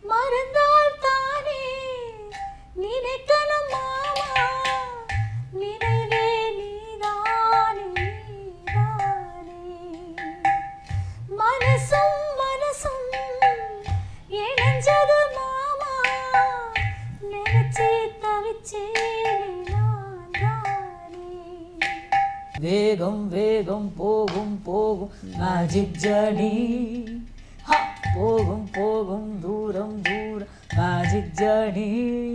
மறந்தால் தானே நினைக்கணும் மாமா நினைவே நீதானே நீதானே மனசும் மனசும் இணைஞ்சது மாமா நினைச்சே தவிச்சேன் நான் தானே வேகம் வேகம் போகும் போகும் மேஜிக் ஜர்னி போகும் போகும் தூரம் தூரம் மேஜிக் ஜர்னி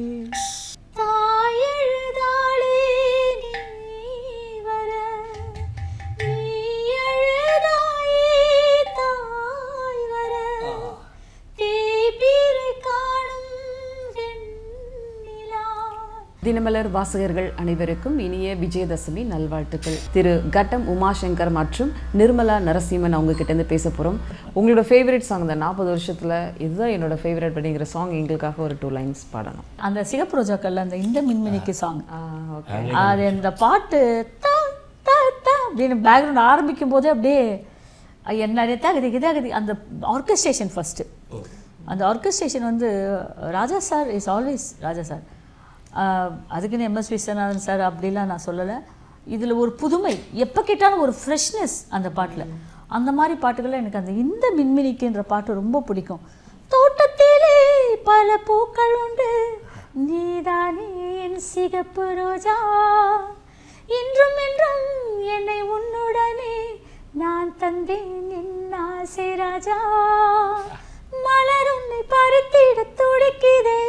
தாயெழுதாளே நீ வர நீ எழுதாயே தாய் வர தேய்பிறை காணும் வெண்ணிலா தினமலர் வாசகர்கள் அனைவருக்கும் இனிய விஜயதசமி நல்வாழ்த்துக்கள் திரு கட்டம் உமாசங்கர் மற்றும் நிர்மலா நரசிம்மன் அவங்க கிட்ட இருந்து பேச போறோம் உங்களோட ஃபேவரட் சாங் இந்த நாற்பது வருஷத்துல இதுதான் என்னோட ஃபேவரட் அப்படிங்கிற சாங் எங்களுக்காக ஒரு டூ லைன்ஸ் பாடணும் அந்த சிகப்பு ரோஜாக்கள்ல அந்த இந்த மின்மினிக்கு சாங் ஓகே அது அந்த பாட்டு தா தா தா அப்படின்னு பேக்ரவுண்ட் ஆரம்பிக்கும் போதே அப்படியே என்ன தகுதி தகுதி அந்த ஆர்கஸ்ட்ரேஷன் ஃபஸ்ட்டு அந்த ஆர்கஸ்ட்ரேஷன் வந்து Raja sir is always Raja sir அதுக்குன்னு எம்எஸ் விஸ்வநாதன் சார் அப்படிலாம் நான் சொல்லலை இதில் ஒரு புதுமை எப்போ கேட்டாலும் ஒரு ஃப்ரெஷ்னஸ் அந்த பாட்டில் அந்த மாதிரி பாட்டுகள் எனக்கு அந்த இந்த மின்மினிக்குன்ற பாட்டு ரொம்ப பிடிக்கும் தோட்டத்திலே பல பூக்கள் உண்டு நீதானே என் சிகப்பு ரோஜா இன்றும் என்றும் என்னை உன்னுடனே நான் தந்தேன் என் ஆசை ராஜா மலர் உன்னை பருத்திட துடிக்குதே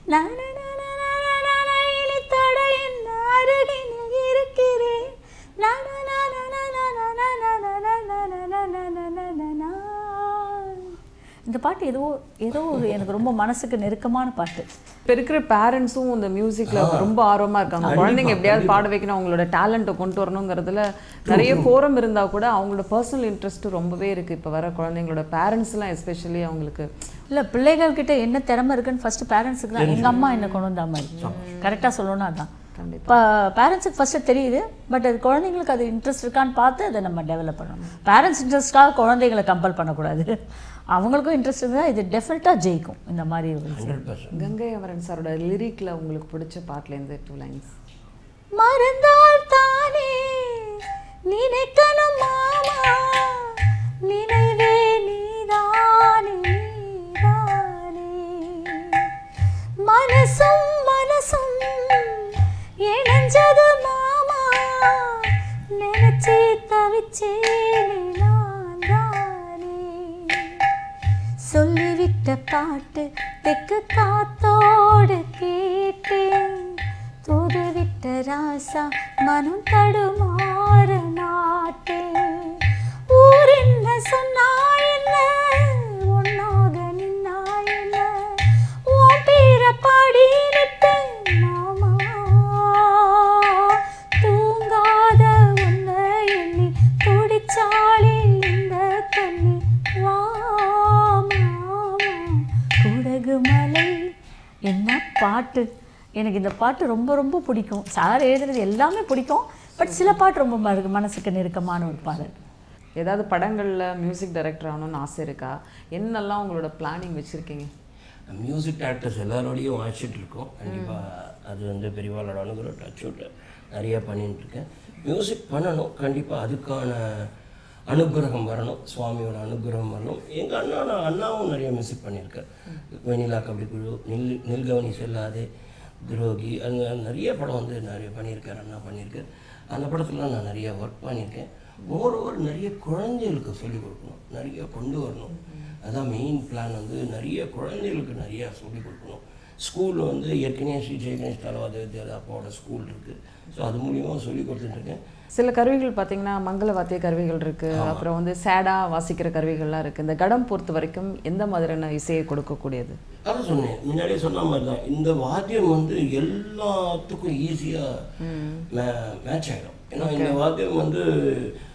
இனி தடை என்ன அருகினில் இருக்கிறேன் இந்த பாட்டு ஏதோ ஏதோ ஒரு எனக்கு ரொம்ப மனசுக்கு நெருக்கமான பாட்டு இப்போ இருக்கிற பேரண்ட்ஸும் இந்த மியூசிக்ல ரொம்ப ஆர்வமா இருக்காங்க குழந்தைங்க எப்படியாவது பாட வைக்கணும் அவங்களோட டேலண்ட்டை கொண்டு வரணுங்கிறதுல நிறைய கோரம் இருந்தா கூட அவங்களோட பர்சனல் இன்ட்ரெஸ்ட் ரொம்பவே இருக்கு இப்போ வர குழந்தைங்களோட பேரண்ட்ஸ்லாம் எஸ்பெஷலி அவங்களுக்கு இல்லை பிள்ளைகள் கிட்ட என்ன திறமை இருக்குன்னு ஃபர்ஸ்ட் பேரண்ட்ஸுக்கு தான் எங்கள் அம்மா என்ன கொண்டு வந்தா மாதிரி கரெக்டாக சொல்லணும்னா அதான் இப்போ பேரண்ட்ஸுக்கு ஃபஸ்ட்டு தெரியுது பட் அது குழந்தைங்களுக்கு அது இன்ட்ரெஸ்ட் இருக்கான்னு பார்த்து அதை நம்ம டெவலப் பண்ணணும் பேரண்ட்ஸ் இன்ட்ரெஸ்ட்காக குழந்தைகளை கம்பல் பண்ணக்கூடாது அவங்களுக்கும் இன்ட்ரெஸ்ட் இருந்தால் இது டெஃபினட்டாக ஜெயிக்கும் இந்த மாதிரி ஒரு விஷயம். கங்கை அமரன் சாரோட லிரிக்ல உங்களுக்கு பிடிச்ச பாட்டுல இருந்து டூ லைன்ஸ் மறந்தால் தானே நினைக்கணும் மாமா நினைவே நீதானே நீதானே மனசும் மனசும் இணைஞ்சது மாமா நினைச்சே தவிச்சேனே நான் தானே சொல்லிவிட்ட பாட்டு தெக்கு காத்தோடு கேட்டேன் தூதுவிட்ட ராசா மனம் தடுமாற மாட்டேன் ஊர் என்ன சொன்னா என்ன உன்னாக நின்னா என்ன உன் பேர பாடி நிற்பேன் மாமா தூங்காத உன்னை எண்ணி துடிச்சாலே இந்த கண்ணி வா மாமா குடகு மலை என்ன பாட்டு எனக்கு இந்த பாட்டு ரொம்ப ரொம்ப பிடிக்கும் சார் எழுதுறது எல்லாமே பிடிக்கும் பட் சில பாட்டு ரொம்ப மனது- மனசுக்கு நெருக்கமான ஒரு பாடல் ஏதாவது படங்கள்ல மியூசிக் டைரக்டர் ஆகணும்னு ஆசை இருக்கா என்னெல்லாம் உங்களோட பிளானிங் வச்சிருக்கீங்க மியூசிக் டேரக்டர்ஸ் எல்லாரோடையும் வாசிச்சுட்டு இருக்கோம் கண்டிப்பாக அது வந்து பெரியவாளோட அனுகிரகம் டச் விட்டு நிறைய பண்ணிட்டு இருக்கேன் மியூசிக் பண்ணணும் கண்டிப்பாக அதுக்கான அனுகிரகம் வரணும் சுவாமியோட அனுகிரகம் வரணும் எங்கள் அண்ணா அண்ணாவும் நிறைய மியூசிக் பண்ணியிருக்கேன் வெனிலா கபடி குழு நில் நில்கவனி செல்லாதே துரோகி அங்கே நிறைய படம் வந்து நிறைய பண்ணியிருக்காரு அண்ணா பண்ணியிருக்காரு அந்த படத்துலலாம் நான் நிறைய ஒர்க் பண்ணியிருக்கேன் ஓவர் நிறைய குழந்தைகளுக்கு சொல்லிக் கொடுக்கணும் நிறைய கொண்டு வரணும் அதான் மெயின் பிளான் வந்து நிறைய குழந்தைகளுக்கு நிறைய சொல்லிக் கொடுக்கணும் ஸ்கூல் வந்து ஏற்கனவே ஸ்ரீ ஜெய கணேஷ் தலவாத வித்யாலயா அப்பாவோட ஸ்கூல் இருக்குது ஸோ அது மூலியமாக சொல்லி கொடுத்துட்ருக்கேன் சில கருவிகள் பார்த்தீங்கன்னா மங்கள வாத்திய கருவிகள் இருக்கு அப்புறம் வந்து சேடா வாசிக்கிற கருவிகள்லாம் இருக்கு இந்த கடம் பொறுத்த வரைக்கும் எந்த மாதிரியான இசையை கொடுக்கக்கூடியது அதான் சொன்னேன் முன்னாடியே சொன்ன மாதிரி தான் இந்த வாத்தியம் வந்து எல்லாத்துக்கும் ஈஸியாக மே மேட்ச் ஆகிடும் ஏன்னா இந்த வாத்தியம் வந்து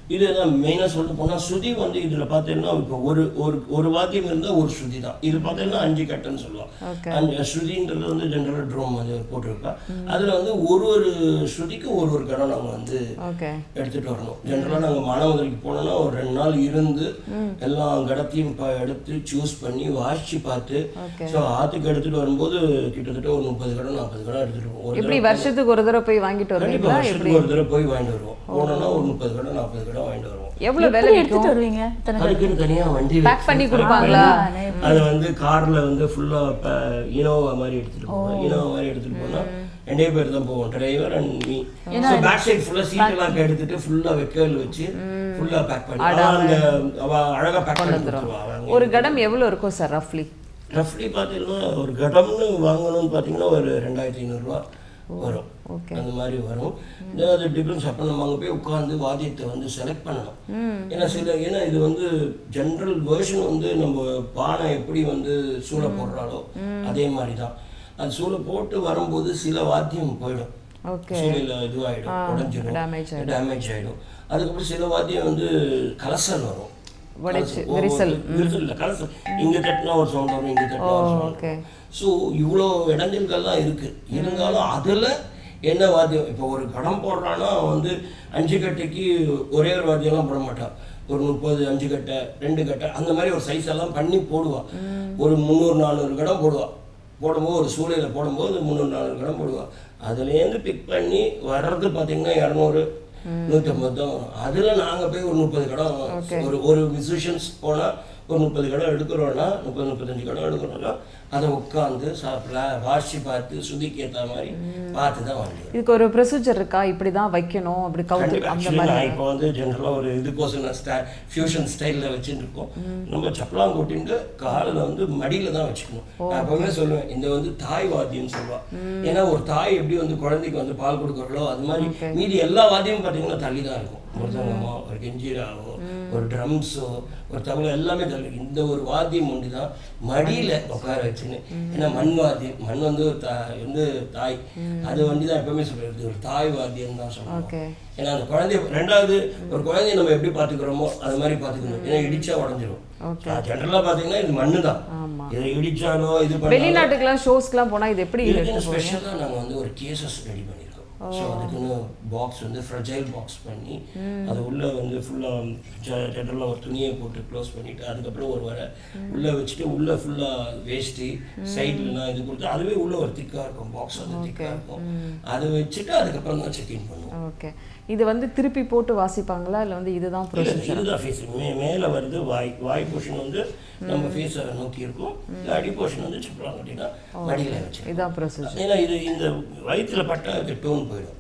இது தான் மெயினாக சொல்ல போனால் ஸ்ருதி வந்து இதில் பார்த்தீங்கன்னா இப்போ ஒரு ஒரு ஒரு வாத்தியம் இருந்தால் ஒரு ஸ்ருதி தான் இது பார்த்தீங்கன்னா அஞ்சு கட்டன்னு சொல்லுவோம் Okay. அஞ்சு ஸ்ருதின்றது வந்து ஜென்ரலாக ட்ரோம் வந்து போட்டிருக்கா அதில் வந்து ஒரு ஒரு ஸ்ருதிக்கும் ஒரு ஒரு கடம் நம்ம வந்து ஓகே எடுத்துட்டு வரணும் ஜென்ரலாக நாங்கள் மானாமதுரைக்கு போனோம்னா ஒரு ரெண்டு நாள் இருந்து எல்லா கடத்தையும் ப எடுத்து சூஸ் பண்ணி வாசிச்சு பார்த்து Okay. ஸோ ஆற்றுக்கு எடுத்துட்டு வரும்போது கிட்டத்தட்ட ஒரு முப்பது கடம் நாற்பது கடம் எடுத்துட்டு வருவோம் ஒரு எப்படி வருஷத்துக்கு ஒரு தடவை போய் வாங்கிட்டு கண்டிப்பா வருவீங்களா எப்படி வருஷத்துக்கு ஒரு தடவை போய் வாங்கிட்டு வருவோம் போனோம்னா ஒரு முப்பது கடம் நாற்பது கடம் வாங்கிட்டு வருவோம் எவ்வளவு விலை எப்படி விற்கும் எடுத்துட்டு வருவீங்க இத்தனை அதுக்குன்னு தனியா வண்டி Pack வச்சு பண்ணி pack கொடுப்பாங்களா? பண்ணி, அது வந்து கார்ல வந்து ஃபுல்லா இனோவா மாதிரி எடுத்துட்டு போவோம் இனோவா மாதிரி எடுத்துட்டு போனா ரெண்டே பேர் தான் போவோம் driver and me back side ஃபுல்லா சீட் எல்லாம் எடுத்துட்டு ஃபுல்லா வெக்கல் வச்சு ஃபுல்லா பேக் பண்ணி அவ அந்த அவ அழகா பேக் பண்ணி கொடுத்துருவா அவங்க ஒரு கடம் எவ்வளவு இருக்கும் சார் ரஃப்லி ரஃப்லி பார்த்தீங்கன்னா ஒரு கடம்னு வாங்கணும்னு பார்த்தீங்கன்னா ஒரு ரெண்டாயிரத்தி ஐநூறுரூவா வரும் அந்த மாதிரி வரும் Then அது டிஃபரன்ஸ் அப்போ நம்ம அங்கே போய் உட்காந்து வாத்தியத்தை வந்து செலக்ட் பண்ணணும் ஏன்னா சில ஏன்னா இது வந்து ஜென்ரல் வேர்ஷன் வந்து நம்ம பானை எப்படி வந்து சூளை போடுறாலோ அதே மாதிரி தான் அது சூளை போட்டு வரும்போது சில வாத்தியம் போயிடும் ஓகே சூளையில் இதுவாகிடும் உடஞ்சிடும் damage டேமேஜ் ஆகிடும் அதுக்கப்புறம் சில வாத்தியம் வந்து கலசல் வரும் உடைச்சு, கலசல். ஓ, விரிசல். விரிசல் இல்லை கலசல் இங்கே தட்டினா ஒரு சவுண்ட் வரும் இங்கே தட்டினா ஒரு சவுண்ட் ஓகே ஸோ இவ்வளோ இடைஞ்சல்கள்லாம் இருக்கு இருந்தாலும் அதில் என்ன வாத்தியம் இப்போ ஒரு கடம் போடுறான்னா அவன் வந்து அஞ்சு கட்டைக்கு ஒரே ஒரு வாத்தியம்லாம் போட மாட்டான் ஒரு முப்பது அஞ்சு கட்டை ரெண்டு கட்டை அந்த மாதிரி ஒரு சைஸ் எல்லாம் பண்ணி போடுவான் ஒரு முந்நூறு நானூறு கடம் போடுவான் போடும்போது ஒரு சூளையில் போடும்போது முந்நூறு நானூறு கடம் போடுவான் அதுலேருந்து பிக் பண்ணி வர்றது பார்த்தீங்கன்னா இரநூறு நூற்றம்பது தான் வரும் அதில் நாங்கள் போய் ஒரு முப்பது கடம் ஒரு ஒரு மியூசிஷியன்ஸ் போனால் ஒரு முப்பது கடம் எடுக்கிறோன்னா முப்பது முப்பத்தஞ்சு கடம் எடுக்கிறோன்னா அதை உட்காந்து சாப்பிட வாசி பார்த்து சுதிக்கு ஏற்ற மாதிரி பார்த்து தான் வாங்கிடுவோம் இதுக்கு ஒரு ப்ரொசீஜர் இருக்கா இப்படி தான் வைக்கணும் அப்படி கவுத்து அந்த ஆக்சுவலி மாதிரி நான் இப்போ வந்து ஜென்ரலாக ஒரு இதுக்கோசம் நான் ஸ்டா ஃபியூஷன் ஸ்டைலில் வச்சுட்டு இருக்கோம் நம்ம சப்பலாம் கொட்டிட்டு காலில் வந்து மடியில் தான் வச்சுக்கணும் நான் எப்பவுமே சொல்லுவேன் இந்த வந்து தாய் வாத்தியம்னு சொல்லுவா ஏன்னா ஒரு தாய் எப்படி வந்து குழந்தைக்கு வந்து பால் கொடுக்குறளோ அது மாதிரி மீதி எல்லா வாத்தியமும் பார்த்தீங்கன்னா தள்ளி தான் இருக்கும் மிருதங்கமோ ஒரு கெஞ்சிராவோ ஒரு ட்ரம்ஸோ ஒரு தபலோ எல்லாமே தள்ளி இந்த ஒரு வாத்தியம் ஒண்டி தான் மடியில் உட்கார வச்சுன்னு ஏன்னா மண் வாத்தியம் மண் வந்து ஒரு தா வந்து தாய் அது வண்டி தான் எப்பவுமே சொல்றது ஒரு தாய் வாத்தியம் தான் சொல்லுவோம் ஓகே ஏன்னா அந்த குழந்தைய ரெண்டாவது ஒரு குழந்தைய நம்ம எப்படி பார்த்துக்கிறோமோ அது மாதிரி பார்த்துக்கணும் ஏன்னா இடிச்சா உடஞ்சிரும் ஜென்ரலாக பார்த்தீங்கன்னா இது மண்ணு தான் இதை இடிச்சாலோ இது பண்ணாலோ வெளிநாட்டுக்கெல்லாம் ஷோஸ்க்குலாம் போனா இது எப்படி இதுக்குன்னு ஸ்பெஷலாக நாங்கள் வந்து ஒரு கேசஸ் ரெடி பண்ணியிருக்கோம் ஸோ அதுக்குன்னு பாக்ஸ் வந்து ஃப்ரெஜைல் பாக்ஸ் பண்ணி அது உள்ள வந்து ஃபுல்லாக ஜென்ரலாக ஒரு துணியை போட்டு க்ளோஸ் பண்ணிட்டு அதுக்கப்புறம் ஒரு வரை உள்ள வச்சுட்டு உள்ள ஃபுல்லாக வேஷ்டி சைட்லலாம் இது கொடுத்து அதுவே உள்ள ஒரு திக்காக இருக்கும் பாக்ஸ் வந்து திக்காக இருக்கும் அதை வச்சுட்டு அதுக்கப்புறம் தான் செக்இன் பண்ணுவோம் ஓகே இது வந்து திருப்பி போட்டு வாசிப்பாங்களா இல்லை வந்து இதுதான் இல்ல, ப்ரொசீஜர் இதுதான் ஃபேஸ் மே மேலே வருது வாய் வாய் போர்ஷன் வந்து நம்ம ஃபேஸை நோக்கி இருக்கும் இந்த அடி போர்ஷன் வந்து சிப்பலாம் கட்டினா மடியில் வச்சு இதுதான் ப்ரொசீஜர் ஏன்னா இது இந்த வயிற்றுல பட்டா அது டோன் போயிடும்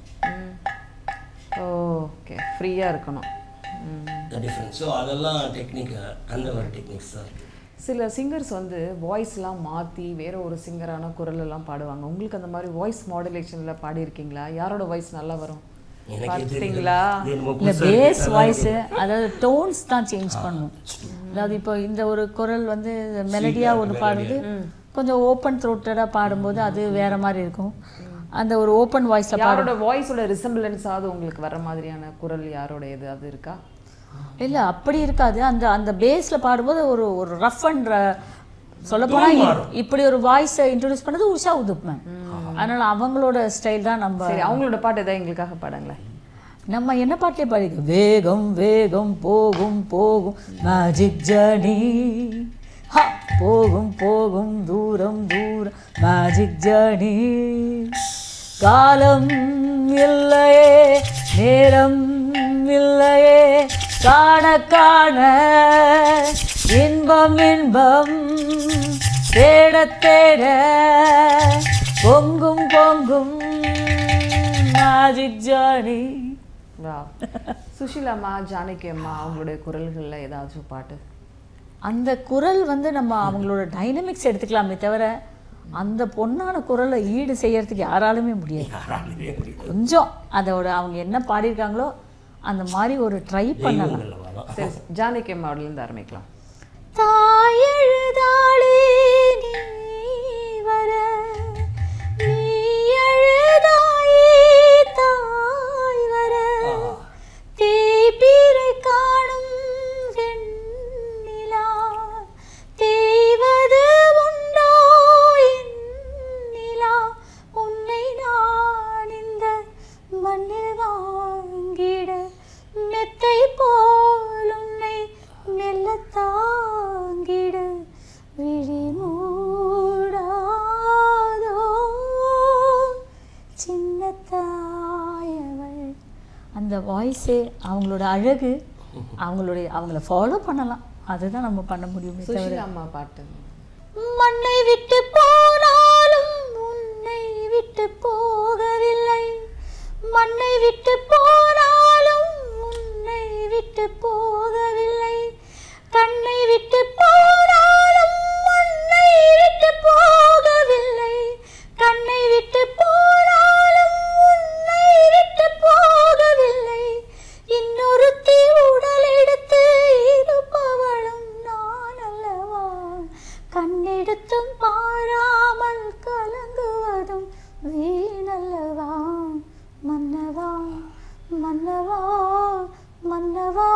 ஓகே ஃப்ரீயாக இருக்கணும் ம். த டிஃப்ரென்ஸ் ஸோ அதெல்லாம் டெக்னிக் அந்த ஒரு டெக்னிக்ஸ் தான் சில சிங்கர்ஸ் வந்து வாய்ஸ்லாம் மாற்றி வேற ஒரு சிங்கரான குரல் எல்லாம் பாடுவாங்க உங்களுக்கு அந்த மாதிரி வாய்ஸ் மாடுலேஷனில் பாடியிருக்கீங்களா யாரோட வாய்ஸ் நல்லா வரும் எனக்கே பார்த்தீங்களா இது என்னமோ இந்த புதுசா பேஸ் இருக்கு. வாய்ஸு அதாவது டோன்ஸ் தான் சேஞ்ச் பண்ணும் அதாவது இப்போ இந்த ஒரு குரல் வந்து மெலடியாக ஒன்று பாடுறது கொஞ்சம் ஓப்பன் த்ரோட்டடாக பாடும்போது அது வேற மாதிரி இருக்கும் அந்த ஒரு ஓப்பன் வாய்ஸில் பாடு யாரோட வாய்ஸோட ரிசம்பிளன்ஸ் ஆகுது உங்களுக்கு வர மாதிரியான குரல் யாரோட இது அது இருக்கா இல்லை அப்படி இருக்காது அந்த அந்த பேஸில் பாடும்போது ஒரு ஒரு ரஃப் அண்ட் சொல்லப்போனால் இப்படி ஒரு வாய்ஸை இன்ட்ரடியூஸ் பண்ணது உஷா உதுப் மேம் அதனால் அவங்களோட ஸ்டைல் தான் நம்ம சரி அவங்களோட பாட்டு ஏதாவது எங்களுக்காக பாடுங்களேன் நம்ம என்ன பாட்டிலே பாடிக்க வேகம் வேகம் போகும் போகும் மேஜிக் ஜர்னி ஹா போகும் போகும் தூரம் தூரம் மேஜிக் ஜர்னி காலம் இல்லையே நேரம் இல்லையே காண காண இன்பம் இன்பம் தேட தேட பொங்கும் பொங்கும் மேஜிக் ஜர்னி வா சுஷிலாம்மா ஜானகி அம்மா அவங்களுடைய குரல்களில் ஏதாச்சும் பாட்டு அந்த குரல் வந்து நம்ம அவங்களோட டைனமிக்ஸ் எடுத்துக்கலாமே தவிர அந்த பொண்ணான குரலை ஈடு செய்யறதுக்கு யாராலுமே முடியாது யாராலுமே முடியாது. கொஞ்சம் அதோட அவங்க என்ன பாடியிருக்காங்களோ அந்த மாதிரி ஒரு ட்ரை பண்ணலாம் தெய்வங்கள் அவ்வளவுதான். சரி ஜானகி அம்மாவிலேருந்து ஆரம்பிக்கலாம் தாயெழுதாளே நீ வர நீ எழுதாயே தாய் வர தேய்பிறை அந்த வாய்ஸே அவங்களோட அழகு அவங்களுடைய அவங்கள ஃபாலோ பண்ணலாம் அதுதான் நம்ம பண்ண முடியுமே தவிர சுஷீலா அம்மா பாட்டு மண்ணை விட்டு போனாலும் உன்னை விட்டு போகவில்லை மண்ணை விட்டு போனாலும் உன்னை விட்டு போகவில்லை கண்ணை விட்டு போனாலும் மண்ணை விட்டு போகவில்லை கண்ணை விட்டு போனாலும் உன்னை விட்டு போகவில்லை இன்னொருத்தி உடல் எடுத்து இருப்பவளும் நான் அல்லவா கண்ணெடுத்தும் பாராமல் கலங்குவதும் வீணல்லவா மன்னவா மன்னவா மன்னவா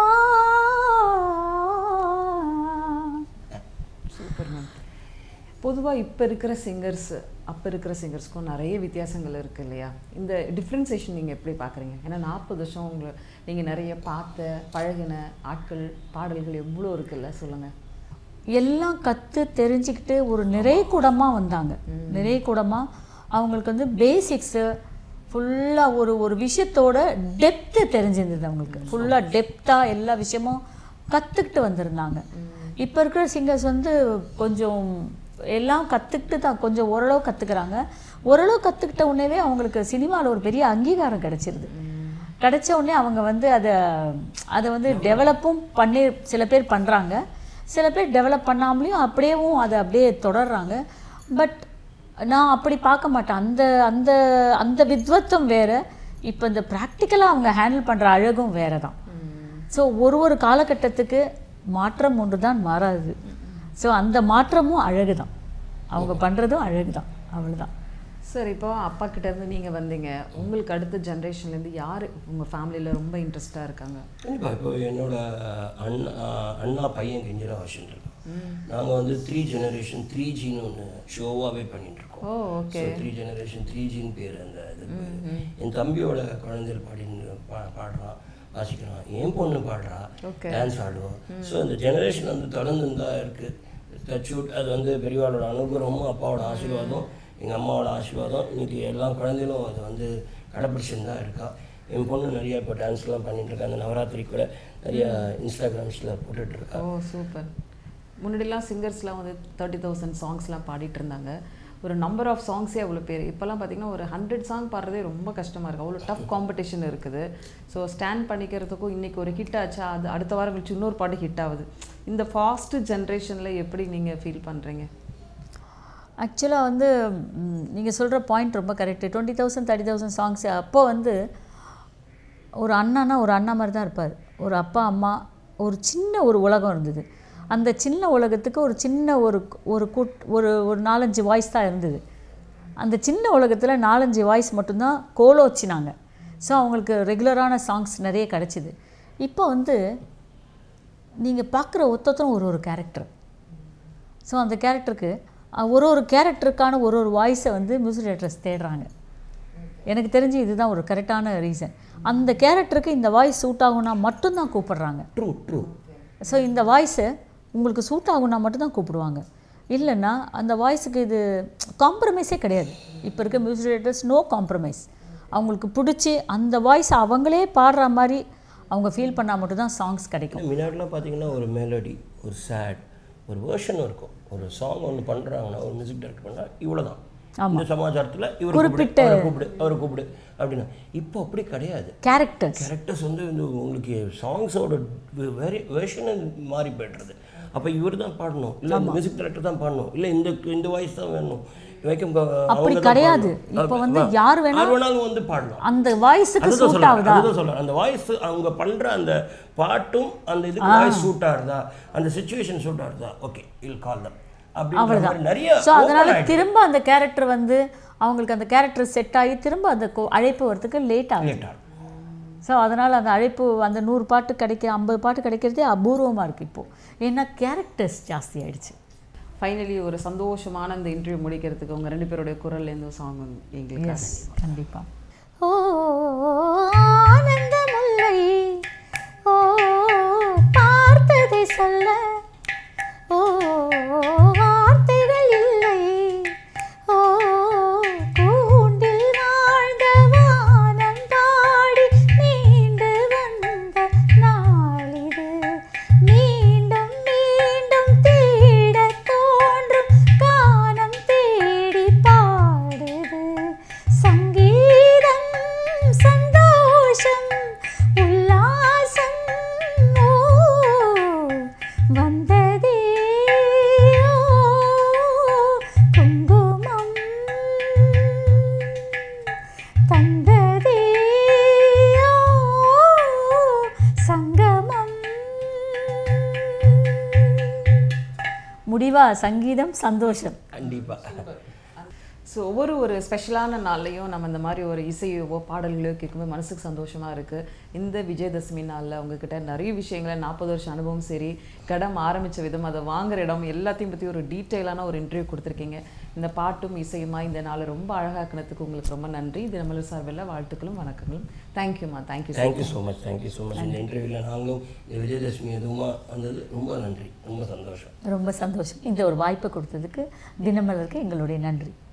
சூப்பர் மேம் பொதுவாக இப்போ இருக்கிற சிங்கர்ஸ் அப்போ இருக்கிற சிங்கர்ஸ்க்கும் நிறைய வித்தியாசங்கள் இருக்குது இல்லையா இந்த டிஃப்ரென்சேஷன் நீங்கள் எப்படி பார்க்குறீங்க ஏன்னா நாற்பது வருஷம் உங்களை நீங்கள் நிறைய பார்த்த பழகின ஆட்கள் பாடல்கள் எவ்வளோ இருக்குல்ல சொல்லுங்கள் எல்லாம் கற்று தெரிஞ்சுக்கிட்டு ஒரு நிறை கூடமாக வந்தாங்க நிறை கூடமாக அவங்களுக்கு வந்து பேசிக்ஸு ஃபுல்லாக ஒரு ஒரு விஷயத்தோட டெப்த்து தெரிஞ்சிருந்தது அவங்களுக்கு ஃபுல்லாக டெப்த்தாக எல்லா விஷயமும் கற்றுக்கிட்டு வந்திருந்தாங்க இப்போ இருக்கிற சிங்கர்ஸ் வந்து கொஞ்சம் எல்லாம் கற்றுக்கிட்டு தான் கொஞ்சம் ஓரளவு கற்றுக்குறாங்க ஓரளவு கற்றுக்கிட்ட உடனேவே அவங்களுக்கு சினிமாவில் ஒரு பெரிய அங்கீகாரம் கிடைச்சிருது கிடைச்ச உடனே அவங்க வந்து அதை அதை வந்து டெவலப்பும் பண்ணி சில பேர் பண்ணுறாங்க சில பேர் டெவலப் பண்ணாமலேயும் அப்படியேவும் அதை அப்படியே தொடர்றாங்க பட் நான் அப்படி பார்க்க மாட்டேன் அந்த அந்த அந்த வித்வத்தம் வேற இப்போ இந்த ப்ராக்டிக்கலாக அவங்க ஹேண்டில் பண்ணுற அழகும் வேற தான் ஸோ ஒரு ஒரு காலகட்டத்துக்கு மாற்றம் ஒன்று தான் மாறாது ஸோ அந்த மாற்றமும் அழகு தான் அவங்க பண்ணுறதும் அழகு தான் அவ்வளோதான் சார் இப்போ அப்பா கிட்ட இருந்து நீங்கள் வந்தீங்க உங்களுக்கு அடுத்த ஜென்ரேஷன்லேருந்து யார் உங்கள் ஃபேமிலியில் ரொம்ப இன்ட்ரெஸ்டாக இருக்காங்க கண்டிப்பாக இப்போ என்னோட அண்ணா அண்ணா பையன் கெஞ்சிரா வாஷன் இருக்கோம் நாங்கள் வந்து த்ரீ ஜெனரேஷன் த்ரீ ஜின்னு ஒன்று ஷோவாகவே பண்ணிட்டு இருக்கோம் oh okay so three generation three ஜின்னு பேர் அந்த இது பேரு. என் தம்பியோட குழந்தைகள் பாடின்னு பா பாடுறான் வாசிக்கிறான் என் பொண்ணு பாடுறா Okay. டான்ஸ் ஆடுவோம் ஸோ அந்த ஜெனரேஷன் வந்து தொடர்ந்து தான் இருக்குது டச்சூட் அது வந்து பெரியவாளோட அனுகிரகமும் அப்பாவோட ஆசீர்வாதம் எங்கள் அம்மாவோட ஆசீர்வாதம் இன்னைக்கு எல்லா குழந்தைகளும் அது வந்து கடைப்பிடிச்சுன்னு தான் இருக்கா என் பொண்ணு நிறைய இப்போ டான்ஸ்லாம் பண்ணிட்டு இருக்கா அந்த நவராத்திரி கூட நிறைய இன்ஸ்டாகிராம்ஸில் போட்டுட்டு இருக்கா ஓ சூப்பர் முன்னாடிலாம் சிங்கர்ஸ்லாம் வந்து தேர்ட்டி தௌசண்ட் சாங்ஸ்லாம் பாடிட்டு இருந்தாங்க ஒரு நம்பர் ஆஃப் சாங்ஸே அவ்வளோ பேர் இப்போல்லாம் பார்த்தீங்கன்னா ஒரு ஹண்ட்ரட் சாங் பாடுறதே ரொம்ப கஷ்டமாக இருக்குது அவ்வளோ டஃப் காம்படிஷன் இருக்குது ஸோ ஸ்டாண்ட் பண்ணிக்கிறதுக்கும் இன்றைக்கி ஒரு ஹிட் ஆச்சா அது அடுத்த வாரம் கழிச்சு இன்னொரு பாட்டு ஹிட் ஆகுது இந்த ஃபாஸ்ட் ஜென்ரேஷனில் எப்படி நீங்கள் ஃபீல் பண்ணுறீங்க ஆக்சுவலாக வந்து நீங்கள் சொல்கிற பாயிண்ட் ரொம்ப correct twenty thousand thirty thousand songs அப்போ வந்து ஒரு அண்ணானா ஒரு அண்ணா மாதிரி தான் இருப்பார் ஒரு அப்பா அம்மா ஒரு சின்ன ஒரு உலகம் இருந்தது அந்த சின்ன உலகத்துக்கு ஒரு சின்ன ஒரு ஒரு கூட் ஒரு ஒரு நாலஞ்சு வாய்ஸ் தான் இருந்தது அந்த சின்ன உலகத்தில் நாலஞ்சு வாய்ஸ் மட்டும்தான் கோலோச்சினாங்க ஸோ அவங்களுக்கு ரெகுலரான சாங்ஸ் நிறைய கிடச்சிது இப்போ வந்து நீங்கள் பார்க்குற ஒத்தொத்தரும் ஒரு ஒரு கேரக்டர் ஸோ அந்த கேரக்டருக்கு ஒரு ஒரு கேரக்டருக்கான ஒரு ஒரு வாய்ஸை வந்து மியூசிக் டைரக்டர்ஸ் தேடுறாங்க எனக்கு தெரிஞ்சு இதுதான் ஒரு கரெக்டான ரீசன் அந்த கேரக்டருக்கு இந்த வாய்ஸ் சூட் ஆகும்னா மட்டும்தான் கூப்பிடுறாங்க ட்ரூ ட்ரூ ஸோ இந்த வாய்ஸு உங்களுக்கு சூட் ஆகும்னா மட்டும்தான் கூப்பிடுவாங்க இல்லைன்னா அந்த வாய்ஸுக்கு இது காம்ப்ரமைஸே கிடையாது இப்போ இருக்க மியூசிக் டைரக்டர்ஸ் நோ காம்ப்ரமைஸ் அவங்களுக்கு பிடிச்சி அந்த வாய்ஸ் அவங்களே பாடுற மாதிரி அவங்க ஃபீல் பண்ணால் மட்டும்தான் சாங்ஸ் கிடைக்கும் முன்னாடிலாம் பார்த்தீங்கன்னா ஒரு மெலடி ஒரு சேட் ஒரு வேர்ஷன் இருக்கும் ஒரு சாங் ஒன்று பண்ணுறாங்கன்னா ஒரு மியூசிக் டைரக்டர் பண்ணால் இவ்வளோ தான் இந்த சமாச்சாரத்தில் இவர் கூப்பிடு அவரை கூப்பிடு அவரை கூப்பிடு அப்படின்னா இப்போ அப்படி கிடையாது கேரக்டர்ஸ் கேரக்டர்ஸ் வந்து இந்த உங்களுக்கு சாங்ஸோட வெரி வேர்ஷனே மாறி போய்டுறது அப்போ இவர் தான் பாடணும் இல்லை இந்த மியூசிக் டைரக்டர் தான் பாடணும் இல்லை இந்த இந்த வாய்ஸ் தான் வேணும் வைக்கம் அப்படி கிடையாது. இப்போ வந்து யார் வேணா- யார் வேணாலும் வந்து பாடலாம் அந்த வாய்ஸுக்கு அதுதான் சூட் சொல்றேன் ஆகுதா அதுதான் சொல்றேன் அந்த வாய்ஸ் அவங்க பண்ற அந்த பாட்டும் அந்த இதுக்கு வாய்ஸ் சூட் ஆகுதா அந்த சுச்சுவேஷன் சூட் ஆகுதா ஓகே இல் கால் தம் அப்படின்ற மாதிரி நிறைய ஸோ அதனால open ஆயிடுச்சு. திரும்ப அந்த கேரக்டர் வந்து அவங்களுக்கு அந்த கேரக்டர் செட் ஆகி திரும்ப அந்த கோ- அழைப்பு வரதுக்கு லேட் ஆகும் Late ஆகும். ஸோ அதனால் அந்த அழைப்பு அந்த நூறு பாட்டு கிடைக்க ஐம்பது பாட்டு கிடைக்கிறதே அபூர்வமாக இருக்குது இப்போது ஏன்னா கேரக்டர்ஸ் ஜாஸ்தி ஆயிடுச்சு ஃபைனலி ஒரு சந்தோஷமான இந்த இன்டர்வியூ முடிக்கிறதுக்கு உங்கள் ரெண்டு பேருடைய குரல்லேருந்து ஒரு சாங் எங்களுக்கு எஸ் கண்டிப்பாக ஓ ஆனந்த முல்லை ஓ பார்த்ததை சொல்ல ஓ வார்த்தைகள் இல்லை ஓ கூண்டில் வாழ்ந்த வானம் தாடி நீண்டு கண்டிப்பாக சங்கீதம் சந்தோஷம் கண்டிப்பாக ஸோ ஒவ்வொரு ஒரு ஸ்பெஷலான நாள்லையும் நம்ம இந்த மாதிரி ஒரு இசையவோ பாடல்களோ கேட்கும்போது மனசுக்கு சந்தோஷமாக இருக்குது இந்த விஜயதசமி நாளில் உங்ககிட்ட நிறைய விஷயங்களை நாற்பது வருஷம் அனுபவம் சரி கடம் ஆரம்பித்த விதம் அதை வாங்குற இடம் எல்லாத்தையும் பற்றி ஒரு டீட்டெயிலான ஒரு இன்டர்வியூ கொடுத்துருக்கீங்க இந்த பாட்டும் இசையுமா இந்த நாளை ரொம்ப அழகாக்குனதுக்கு உங்களுக்கு ரொம்ப நன்றி தினமலர் சார்பில் வாழ்த்துக்களும் வணக்கங்களும் தேங்க்யூம்மா thank you thank you so much thank you so much இந்த இன்டர்வியூவில் நாங்களும் இந்த விஜயதசமி எதுவுமா வந்தது ரொம்ப நன்றி ரொம்ப சந்தோஷம் ரொம்ப சந்தோஷம் இந்த ஒரு வாய்ப்பை கொடுத்ததுக்கு தினமலருக்கு எங்களுடைய நன்றி